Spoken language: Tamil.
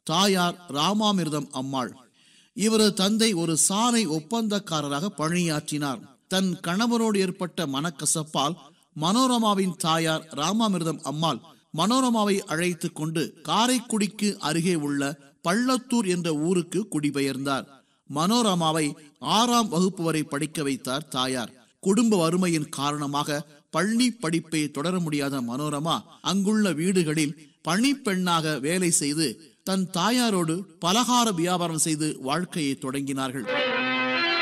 தாயார் ராமாமிர்தம் அம்மாள் இவரது தந்தை ஒரு சாலை ஒப்பந்தக்காரராக பணியாற்றினார் தன் கணவரோடு ஏற்பட்ட மனக்கசப்பால் மனோரமாவின் தாயார் ராமாமிர்தம் அம்மாள் மனோரமாவை அழைத்து கொண்டு காரைக்குடிக்கு அருகே உள்ள பள்ளத்தூர் என்ற ஊருக்கு குடிபெயர்ந்தார் மனோரமாவை ஆறாம் வகுப்பு வரை படிக்க வைத்தார் தாயார் குடும்ப வறுமையின் காரணமாக பள்ளி படிப்பை தொடர முடியாத மனோரமா அங்குள்ள வீடுகளில் பணிப்பெண்ணாக வேலை செய்து தன் தாயாரோடு பலகார வியாபாரம் செய்து வாழ்க்கையை தொடங்கினார்கள்